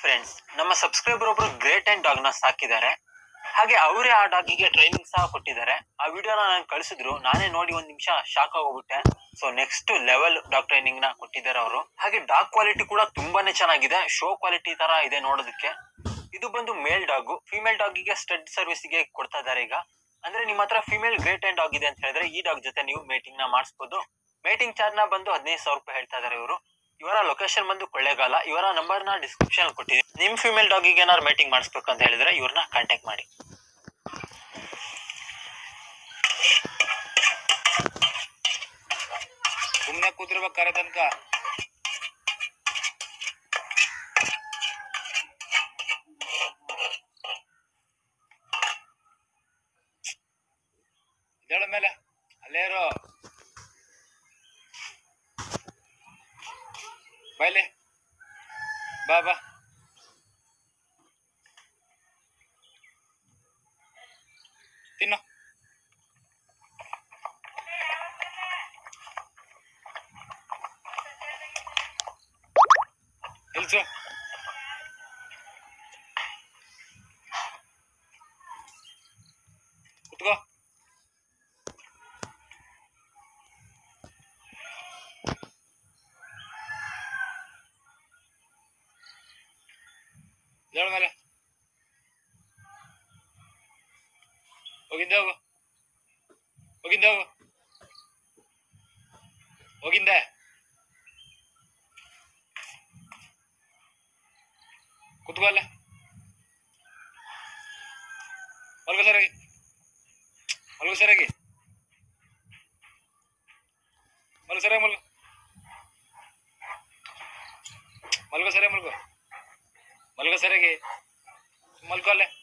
friends ನಮ್ಮ subscriber ಒಬ್ರು great and dog ನ ಸಾಕಿದ್ದಾರೆ ಹಾಗೆ ಅವರೇ ಆ ಡಾಗಿಗೆ ಟ್ರೈನಿಂಗ್ ಸಹ ಕೊಟ್ಟಿದ್ದಾರೆ ಆ ವಿಡಿಯೋನ ನಾನು ಕಳಿಸಿದ್ರು ನಾನೇ ನೋಡಿ ಒಂದ್ ನಿಮಿಷ ಶಾಕ್ ಆಗೋಗ್ಬಿಟ್ಟೆ so next level dog training ನ ಕೊಟ್ಟಿದ್ದಾರೆ ಅವರು ಹಾಗೆ ಡಾಗ್ ಕ್ವಾಲಿಟಿ ಕೂಡ ತುಂಬಾನೇ ಚೆನ್ನಾಗಿದೆ ಶೋ ಕ್ವಾಲಿಟಿ ತರ ಇದೆ ನೋಡೋದಕ್ಕೆ ಇದು ಬಂದು ಮೇಲ್ ಡಾಗು ಫಿಮೇಲ್ ಡಾಗಿಗೆ ಸ್ಟಡ್ ಸರ್ವಿಸ್ ಗೆ ಕೊಡ್ತಾ ಇದ್ದಾರೆ ಈಗ ಅಂದ್ರೆ ನಿಮ್ಮ ಹತ್ರ ಫಿಮೇಲ್ ಗ್ರೇಟ್ ಅಂಡ್ ಡಾಗ್ ಇದೆ ಅಂತ ಹೇಳಿದ್ರೆ ಈ ಡಾಗ್ ಜೊತೆ ನೀವು ಮೇಟಿಂಗ್ ನ ಮಾಡಿಸ್ಬೋದು ಮೇಟಿಂಗ್ ಚಾರ್ಜ್ ನ ಬಂದು ಹದಿನೈದು ಸಾವಿರ ರೂಪಾಯಿ ಹೇಳ್ತಾ ಇದ್ದಾರೆ ಇವರು ಇವರ ಲೊಕೇಶನ್ ಬಂದು ಕೊಳ್ಳೇಗಾಲ ಇವರ ನಂಬರ್ ನ ಡಿಸ್ಕ್ರಿಪ್ಷನ್ ಕೊಟ್ಟಿದ್ದೀನಿ ನಿಮ್ ಫಿಮೇಲ್ ಡಾಗಿಗೆ ಏನಾದ್ರು ಮೇಟಿಂಗ್ ಮಾಡಿಸ್ಬೇಕು ಅಂತ ಹೇಳಿದ್ರೆ ಇವ್ರನ್ನ ಕಾಂಟ್ಯಾಕ್ಟ್ ಮಾಡಿ ಸುಮ್ನೆ ಕೂತಿರ್ಬೇಕು ಕರೆ ತನಕ ಇದೇಳ ಮೇಲೆ ಅಲ್ಲೇ ಇರೋ ಬಾಯ್ಲೆ ಬಾ ಬಾ ತಿನ್ನು ನಿಲ್ಸು ಕುತ್ಕೋ ಹೇಳ ಮೇಲೆ ಹೋಗಿದ್ದೆ ಹೋಗು ಹೋಗಿದ್ದೆ ಹೋಗು ಹೋಗಿದ್ದೆ ಕುತ್ಕೋ ಅಲ್ಲ ಮಲ್ಗೋ ಸರಿಯಾಗಿ ಮಲ್ಗೋ ಸರಿಯಾಗಿ ಮಲ್ಗೋ ಸರಿಯಾಗಿ ಮಲ್ಗೋ ಮಲ್ಗೋ ಸರಿಯಾಗಿ ಮಲ್ಗೋ ಮಲ್ಗೋ ಸರಿಯಾಗಿ ಮಲ್ಕೋ ಅಲ್ಲೇ